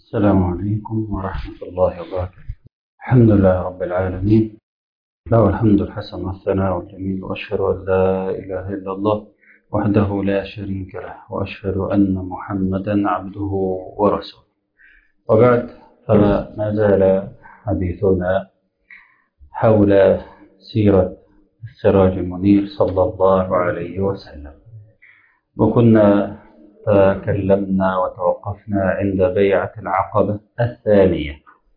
السلام عليكم ورحمة الله وبركاته الحمد لله رب العالمين له الحمد الحسن والثناء الجميل وأشهد أن لا إله إلا الله وحده لا شريك له وأشهد أن محمدا عبده ورسوله وبعد فما زال حديثنا حول سيرة السراج المنير صلى الله عليه وسلم وكنا تكلمنا وتوقفنا عند بيعة العقبة الثانية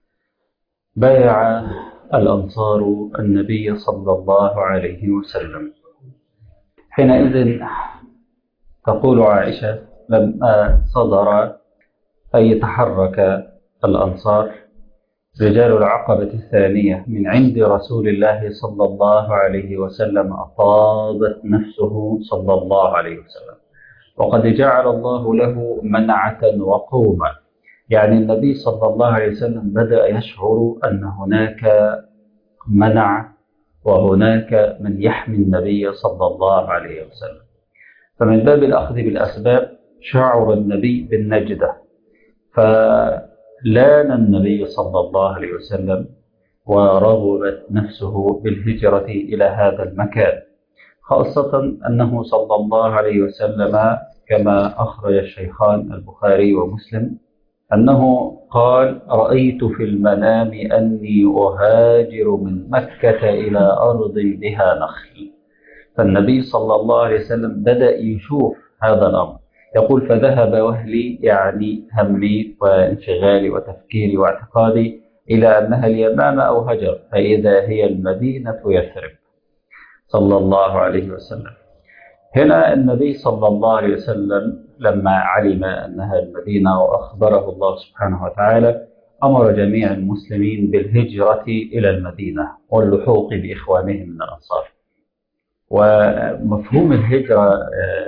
بايع الأنصار النبي صلى الله عليه وسلم حينئذ تقول عائشة لما صدر أي تحرك الأنصار رجال العقبة الثانية من عند رسول الله صلى الله عليه وسلم أطابت نفسه صلى الله عليه وسلم وقد جعل الله له منعة وقوما يعني النبي صلى الله عليه وسلم بدأ يشعر أن هناك منع وهناك من يحمي النبي صلى الله عليه وسلم فمن باب الأخذ بالأسباب شعر النبي بالنجدة فلان النبي صلى الله عليه وسلم ورغبت نفسه بالهجرة إلى هذا المكان خاصة أنه صلى الله عليه وسلم كما أخرج الشيخان البخاري ومسلم أنه قال رأيت في المنام أني أهاجر من مكة إلى أرض بها نخل فالنبي صلى الله عليه وسلم بدأ يشوف هذا الأمر يقول فذهب وهلي يعني همي وانشغالي وتفكيري واعتقادي إلى أنها اليمامة أو هجر فإذا هي المدينة يثرب صلى الله عليه وسلم هنا النبي صلى الله عليه وسلم لما علم أنها المدينة وأخبره الله سبحانه وتعالى أمر جميع المسلمين بالهجرة إلى المدينة واللحوق بإخوانهم من الأنصار ومفهوم الهجرة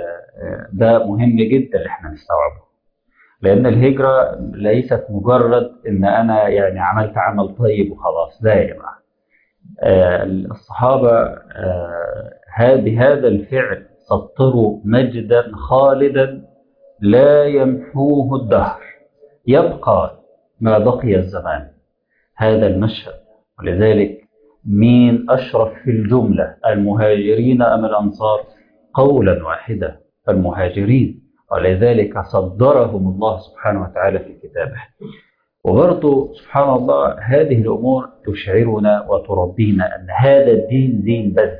ده مهم جدا اللي احنا نستوعبه لأن الهجرة ليست مجرد إن أنا يعني عملت عمل طيب وخلاص لا يا جماعة الصحابة بهذا الفعل سطروا مجدا خالدا لا يمحوه الدهر يبقى ما بقي الزمان هذا المشهد ولذلك مين أشرف في الجملة المهاجرين أم الأنصار قولا واحدا المهاجرين ولذلك صدرهم الله سبحانه وتعالى في كتابه وبرضه سبحان الله هذه الأمور تشعرنا وتربينا أن هذا الدين دين بذل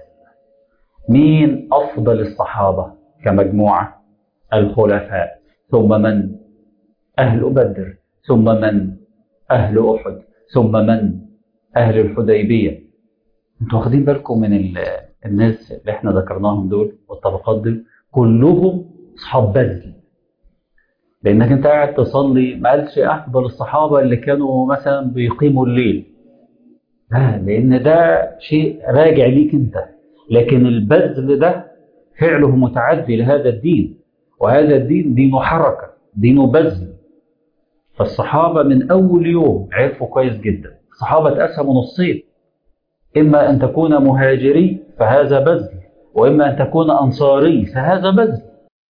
مين أفضل الصحابة كمجموعة الخلفاء ثم من أهل بدر ثم من أهل أحد ثم من أهل الحديبية انتوا واخدين بالكم من الناس اللي احنا ذكرناهم دول والطبقات دي كلهم أصحاب بذل لانك انت قاعد تصلي ما قالش افضل الصحابه اللي كانوا مثلا بيقيموا الليل لا لان ده شيء راجع ليك انت لكن البذل ده فعله متعدي لهذا الدين وهذا الدين دينه حركه دينه بذل فالصحابه من اول يوم عرفوا كويس جدا الصحابه اتقسموا نصين اما ان تكون مهاجري فهذا بذل واما ان تكون انصاري فهذا بذل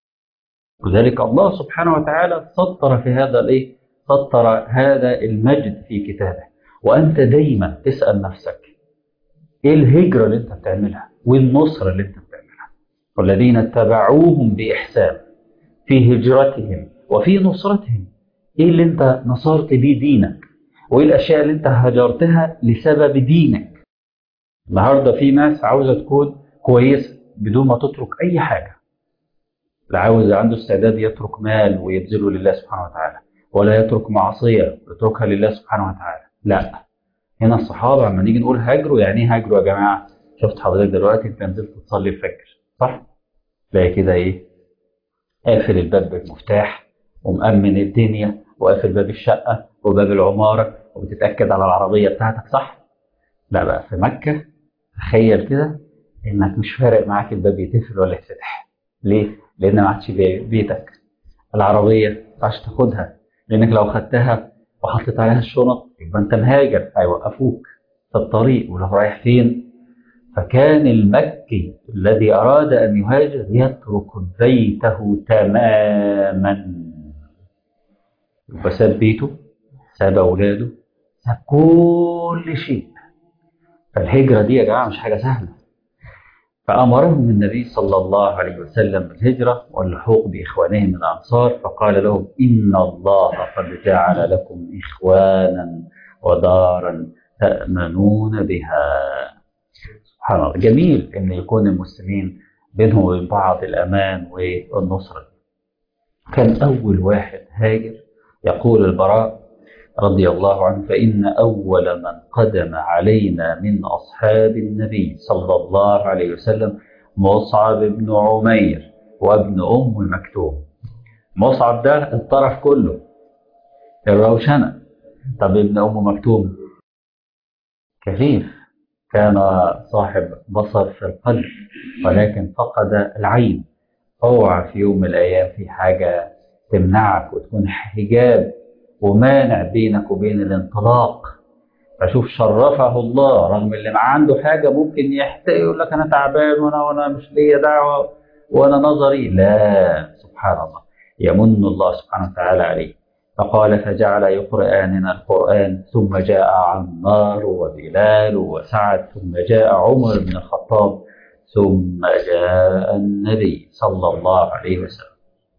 لذلك الله سبحانه وتعالى سطر في هذا الايه سطر هذا المجد في كتابه وانت دايما تسال نفسك ايه الهجره اللي انت بتعملها والنصره اللي انت بتعملها والذين اتبعوهم باحسان في هجرتهم وفي نصرتهم ايه اللي انت نصرت بيه دينك وايه الاشياء اللي انت هجرتها لسبب دينك النهارده في ناس عاوزه تكون كويسه بدون ما تترك اي حاجه لا عاوز عنده استعداد يترك مال ويبذله لله سبحانه وتعالى ولا يترك معصية يتركها لله سبحانه وتعالى لا هنا الصحابة لما نيجي نقول هاجروا يعني ايه هاجروا يا جماعة شفت حضرتك دلوقتي انت نزلت تصلي الفجر صح تلاقي كده ايه قافل الباب بالمفتاح ومأمن الدنيا وقافل باب الشقة وباب العمارة وبتتأكد على العربية بتاعتك صح لا بقى في مكة تخيل كده انك مش فارق معاك الباب يتقفل ولا يتفتح ليه؟ لان ما عادش بيتك العربيه ما ينفعش تاخدها لانك لو خدتها وحطيت عليها الشنط يبقى انت مهاجر هيوقفوك في الطريق ولو رايح فين فكان المكي الذي اراد ان يهاجر يترك بيته تماما يبقى ساب بيته ساب أولاده ساب كل شيء فالهجرة دي يا جماعة مش حاجة سهلة فأمرهم النبي صلى الله عليه وسلم بالهجرة واللحوق بإخوانهم من الأنصار فقال لهم إن الله قد جعل لكم إخوانا ودارا تأمنون بها سبحان الله جميل أن يكون المسلمين بينهم وبين بعض الأمان والنصرة كان أول واحد هاجر يقول البراء رضي الله عنه فإن أول من قدم علينا من أصحاب النبي صلى الله عليه وسلم مصعب بن عمير وابن أم مكتوم مصعب ده الطرف كله الروشنة طب ابن أم مكتوم كفيف كان صاحب بصر في القلب ولكن فقد العين اوعى في يوم من الأيام في حاجة تمنعك وتكون حجاب ومانع بينك وبين الانطلاق فشوف شرفه الله رغم اللي معاه عنده حاجه ممكن يحتاج يقول لك انا تعبان وانا وانا مش ليا دعوه وانا نظري لا سبحان الله يمن الله سبحانه وتعالى عليه فقال فجعل يقرآننا القرآن ثم جاء عمار وبلال وسعد ثم جاء عمر بن الخطاب ثم جاء النبي صلى الله عليه وسلم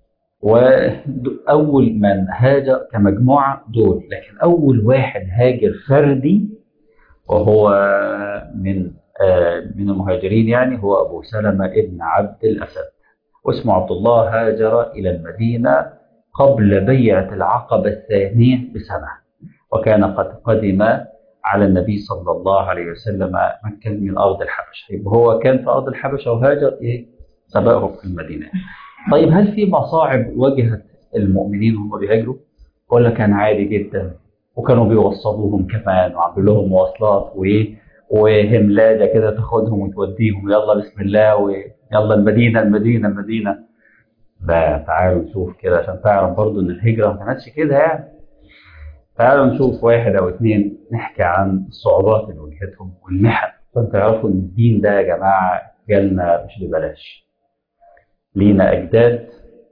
وأول من هاجر كمجموعة دول لكن أول واحد هاجر فردي وهو من من المهاجرين يعني هو أبو سلمة ابن عبد الأسد واسمه عبد الله هاجر إلى المدينة قبل بيعة العقبة الثانية بسنة وكان قد قدم على النبي صلى الله عليه وسلم مكة من أرض الحبشة هو كان في أرض الحبشة وهاجر إيه سبقه في المدينة طيب هل في مصاعب واجهت المؤمنين وهم بيهاجروا ولا كان عادي جدا وكانوا بيوصلوهم كمان وعملوا لهم مواصلات وايه وهملاجه كده تاخدهم وتوديهم يلا بسم الله ويلا المدينه المدينه المدينه لا تعالوا نشوف كده عشان تعرف برضو ان الهجره ما كانتش كده يعني تعالوا نشوف واحد او اثنين نحكي عن الصعوبات اللي واجهتهم والمحن عشان تعرفوا ان الدين ده يا جماعه جالنا مش ببلاش لينا اجداد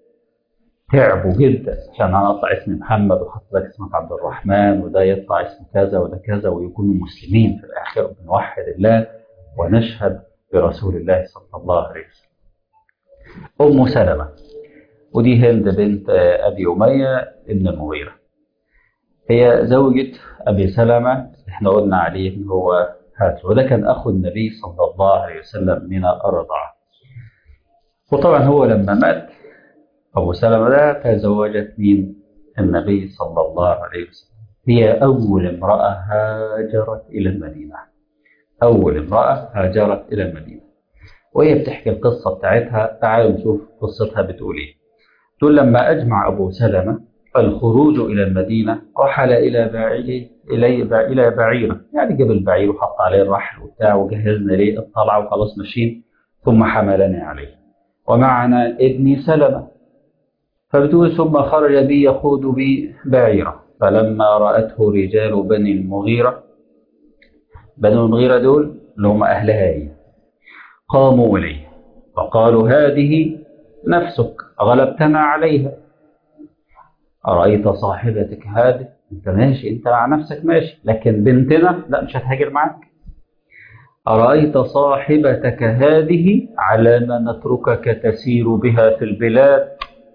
تعبوا جدا عشان انا اطلع اسمي محمد وحط لك اسمك عبد الرحمن وده يطلع اسمه كذا وده كذا ويكونوا مسلمين في الاخر بنوحد الله ونشهد برسول الله صلى الله عليه وسلم. ام سلمه ودي هند بنت ابي اميه ابن المغيره. هي زوجة ابي سلمه احنا قلنا عليه ان هو هاجر وده كان اخو النبي صلى الله عليه وسلم من الرضاعه. وطبعا هو لما مات أبو سلمة ده تزوجت مين؟ النبي صلى الله عليه وسلم هي أول امرأة هاجرت إلى المدينة أول امرأة هاجرت إلى المدينة وهي بتحكي القصة بتاعتها تعالوا نشوف قصتها بتقول إيه تقول لما أجمع أبو سلمة الخروج إلى المدينة رحل إلى بعيره إلي إلى بعيره يعني جاب البعير وحط عليه الرحل وبتاع وجهزنا ليه الطلعة وخلاص ماشيين ثم حملني عليه ومعنا ابني سلمة فبتقول ثم خرج بي يقود بي بعيرة فلما رأته رجال بني المغيرة بني المغيرة دول اللي هم أهلها هي قاموا إليه فقالوا هذه نفسك غلبتنا عليها أرأيت صاحبتك هذه أنت ماشي أنت مع نفسك ماشي لكن بنتنا لا مش هتهاجر معاك أرأيت صاحبتك هذه على ما نتركك تسير بها في البلاد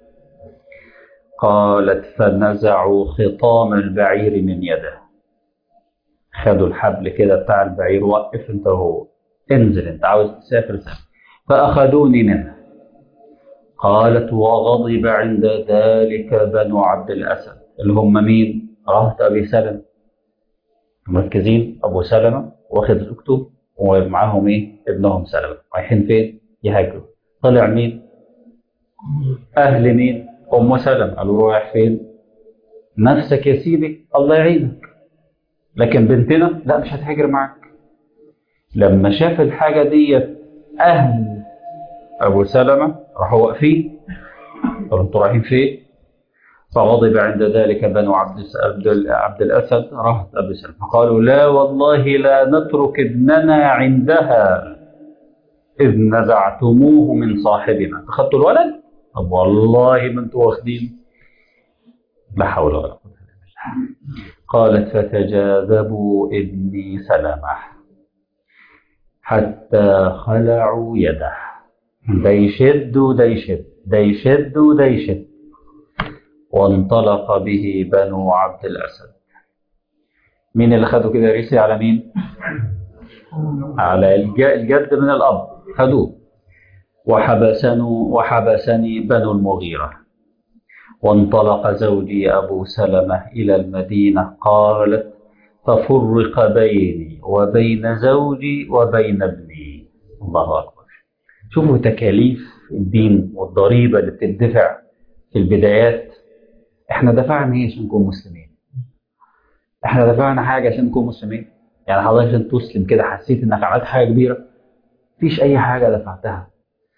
قالت فنزعوا خطام البعير من يده خدوا الحبل كده بتاع البعير وقف انت هو انزل انت عاوز تسافر سافر فأخذوني منه قالت وغضب عند ذلك بنو عبد الأسد اللي هم مين؟ رهط أبي سلمة مركزين أبو سلمة واخد زوجته ومعاهم ايه ابنهم سلمة رايحين فين يهاجروا طلع مين اهل مين ام سلمة قالوا رايح فين نفسك يا سيدي الله يعينك لكن بنتنا لا مش هتهاجر معاك لما شاف الحاجة دي اهل ابو سلمة راحوا واقفين طب انتوا رايحين فين فغضب عند ذلك بنو عبد عبد الاسد رهط ابي سلمة فقالوا لا والله لا نترك ابننا عندها اذ نزعتموه من صاحبنا اخذتوا الولد طب والله ما انتوا واخدين لا حول ولا قوه الا بالله قالت فتجاذبوا ابني سلمة حتى خلعوا يده ده يشد وده يشد ده يشد وده يشد وانطلق به بنو عبد الأسد مين اللي خدوا كده ريسي على مين على الج- الجد من الأب خدوه وحبسنوا وحبسني بنو المغيرة وانطلق زوجي أبو سلمة إلى المدينة قالت ففرق بيني وبين زوجي وبين ابني الله أكبر شوفوا تكاليف الدين والضريبة اللي بتدفع في البدايات احنا دفعنا ايه عشان نكون مسلمين احنا دفعنا حاجة عشان نكون مسلمين يعني حضرتك عشان تسلم كده حسيت انك عملت حاجة كبيرة مفيش اي حاجة دفعتها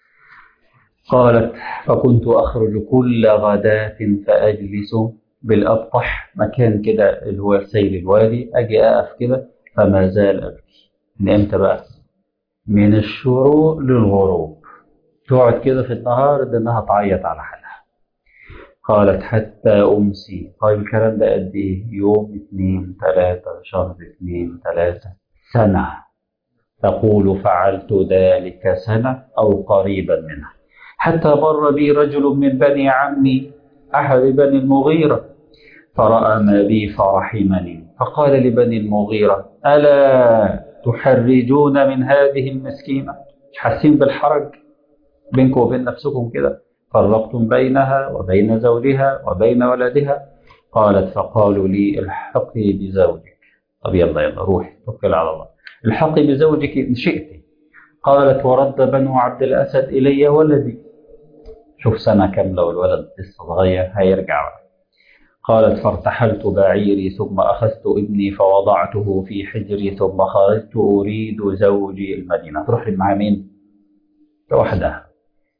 قالت فكنت أخرج كل غداة فأجلس بالأبطح مكان كده اللي هو سيل الوادي أجي أقف كده فما زال أبكي من إمتى بقى؟ من الشروق للغروب تقعد كده في النهار ده إنها تعيط على حالها قالت حتى أمسي طيب الكلام ده قد إيه؟ يوم اتنين تلاتة شهر اتنين تلاتة سنة تقول فعلت ذلك سنة أو قريبا منها حتى مر بي رجل من بني عمي أحد بني المغيرة فرأى ما بي فرحمني فقال لبني المغيرة ألا تحرجون من هذه المسكينة مش حاسين بالحرج بينكم وبين نفسكم كده فرقتم بينها وبين زوجها وبين ولدها قالت فقالوا لي الحقي بزوجك طب يلا يلا روحي توكل على الله الحقي بزوجك إن شئت قالت ورد بنو عبد الأسد إلي ولدي شوف سنة كاملة والولد لسه صغير هيرجع بقى. قالت فارتحلت بعيري ثم أخذت ابني فوضعته في حجري ثم خرجت أريد زوجي المدينة تروح مع مين؟ لوحدها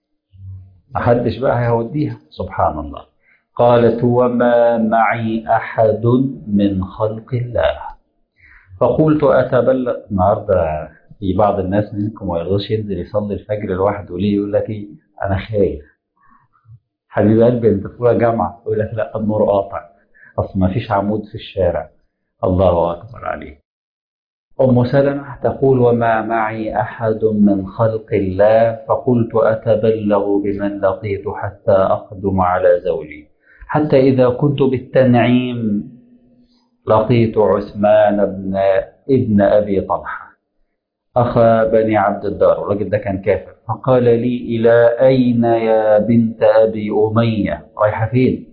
محدش بقى هيوديها سبحان الله قالت وما معي أحد من خلق الله فقلت أتبلغ النهارده في بعض الناس منكم ما يرضاش ينزل يصلي الفجر لوحده ليه يقول لك ايه انا خايف حبيب قلبي انت في أولى جامعه يقول لك لا النور قاطع اصل ما فيش عمود في الشارع الله اكبر عليه ام سلمه تقول وما معي احد من خلق الله فقلت اتبلغ بمن لقيت حتى اقدم على زوجي حتى اذا كنت بالتنعيم لقيت عثمان بن ابن ابي طلحه أخا بني عبد الدار الراجل ده كان كافر فقال لي إلى أين يا بنت أبي أمية رايحة فين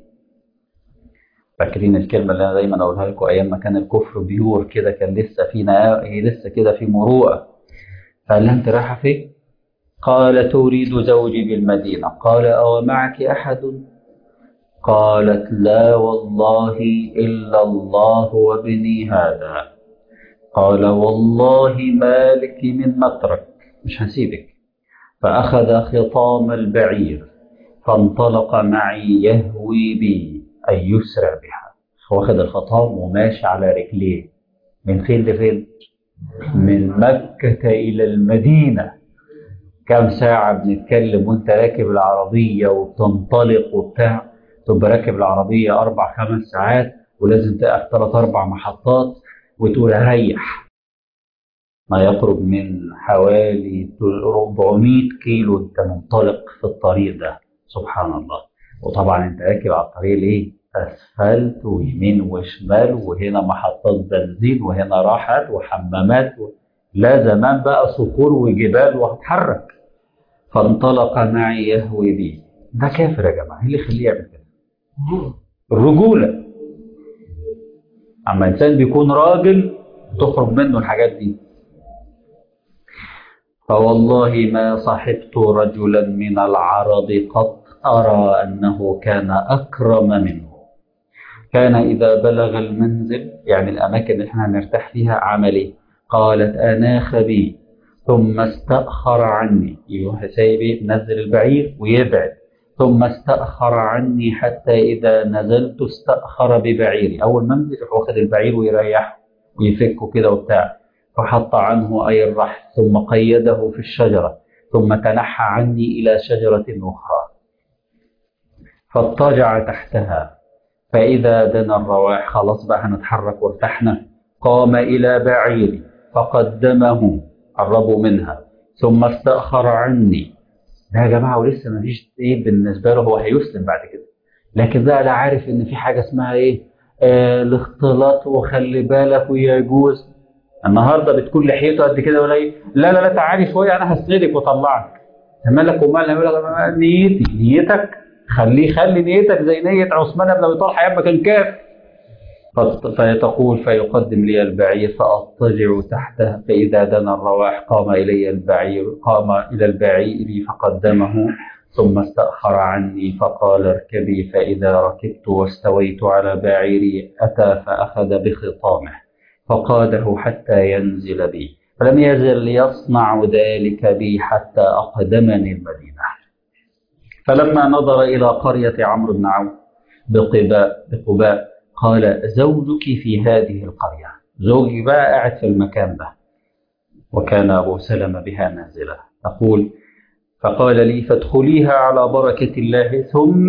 فاكرين الكلمة اللي أنا دايما أقولها لكم أيام ما كان الكفر بيور كده كان لسه في نقاء لسه كده في مروءة فقال لها أنت رايحة فين قال تريد زوجي بالمدينة قال أو معك أحد قالت لا والله إلا الله وابني هذا قال والله ما لك من مترك مش هسيبك فأخذ خطام البعير فانطلق معي يهوي بي أي يسرع بها واخد الخطام وماشي على رجليه من فين لفين من مكة إلى المدينة كم ساعة بنتكلم وانت راكب العربية وبتنطلق وبتاع تبقى راكب العربية أربع خمس ساعات ولازم تقف ثلاث أربع محطات وتقول هريح ما يقرب من حوالي 400 كيلو انت منطلق في الطريق ده سبحان الله وطبعا انت راكب على الطريق ليه اسفلت ويمين وشمال وهنا محطات بنزين وهنا راحات وحمامات و... لا زمان بقى صخور وجبال وهتحرك فانطلق معي يهوي بي ده كافر يا جماعه ايه اللي يخليه يعمل كده الرجوله اما انسان بيكون راجل تخرج منه الحاجات دي فوالله ما صحبت رجلا من العرب قط ارى انه كان اكرم منه كان اذا بلغ المنزل يعني الاماكن اللي احنا هنرتاح فيها عمل ايه قالت اناخ بي ثم استاخر عني يروح سايب نزل البعير ويبعد ثم استأخر عني حتى إذا نزلت استأخر ببعيري أول ما انزل واخد البعير ويريحه ويفكه كده وبتاع فحط عنه أي الرحل ثم قيده في الشجرة ثم تنحى عني إلى شجرة أخرى فاضطجع تحتها فإذا دنا الرواح خلاص بقى هنتحرك وارتحنا قام إلى بعيري فقدمه قربوا منها ثم استأخر عني ده يا جماعة ولسه ما فيش إيه بالنسبة له هو هيسلم بعد كده لكن بقى لا عارف إن في حاجة اسمها إيه آه الاختلاط وخلي بالك ويجوز النهارده بتكون لحيته قد كده ولا ايه لا لا لا تعالي شويه انا هسندك واطلعك مالك ومال يقول لك نيتي نيتك خليه خلي نيتك زي نيه عثمان بن ابي طلحه ايام ما كان كافر فتقول فيقدم لي البعير فاضطجع تحته فاذا دنا الرواح قام الي البعير قام الى البعير فقدمه ثم استأخر عني فقال اركبي فإذا ركبت واستويت على بعيري أتى فأخذ بخطامه فقاده حتى ينزل بي فلم يزل يصنع ذلك بي حتى أقدمني المدينة فلما نظر إلى قرية عمرو بن عوف بقباء بقباء قال زوجك في هذه القرية زوجي بقى قاعد في المكان ده وكان أبو سلمة بها نازلة تقول فقال لي فادخليها على بركة الله ثم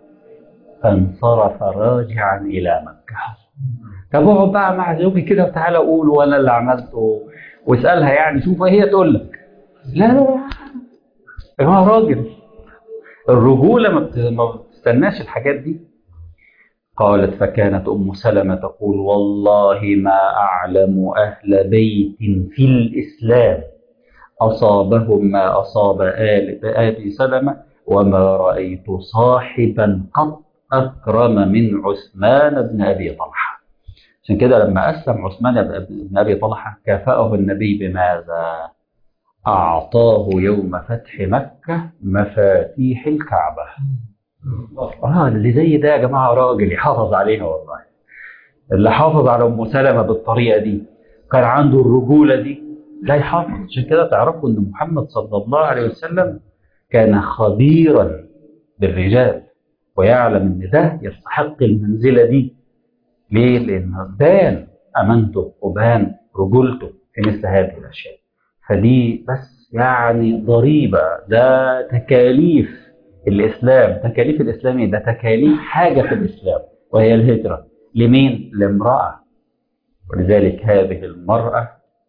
فانصرف راجعا إلى مكة طب اقعد بقى مع زوجي كده وتعالى قول وانا اللي عملته واسالها يعني شوف هي تقول لك لا لا لا هو راجل الرجوله ما بتستناش الحاجات دي قالت فكانت ام سلمه تقول والله ما اعلم اهل بيت في الاسلام اصابهم ما اصاب ال ابي سلمه وما رايت صاحبا قط اكرم من عثمان بن ابي طلحه عشان كده لما أسلم عثمان بن أبي طلحة كافأه النبي بماذا؟ أعطاه يوم فتح مكة مفاتيح الكعبة. آه اللي زي ده يا جماعة راجل يحافظ عليها والله. اللي حافظ على أم سلمة بالطريقة دي كان عنده الرجولة دي لا يحافظ عشان كده تعرفوا أن محمد صلى الله عليه وسلم كان خبيرا بالرجال ويعلم أن ده يستحق المنزلة دي ليه؟ لأنه بان أمانته وبان رجولته في مثل هذه الأشياء. فدي بس يعني ضريبة ده تكاليف الإسلام، تكاليف الإسلام ده تكاليف حاجة في الإسلام وهي الهجرة. لمين؟ لامرأة. ولذلك هذه المرأة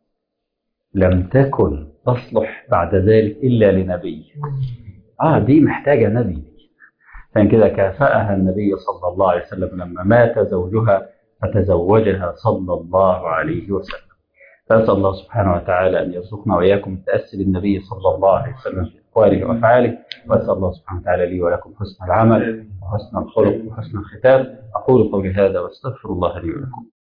لم تكن تصلح بعد ذلك إلا لنبي. آه دي محتاجة نبي. عشان كده كافأها النبي صلى الله عليه وسلم لما مات زوجها فتزوجها صلى الله عليه وسلم فأسأل الله سبحانه وتعالى أن يرزقنا وإياكم التأسي بالنبي صلى الله عليه وسلم في أقواله وأفعاله وأسأل الله سبحانه وتعالى لي ولكم حسن العمل وحسن الخلق وحسن الختام أقول قولي هذا وأستغفر الله لي ولكم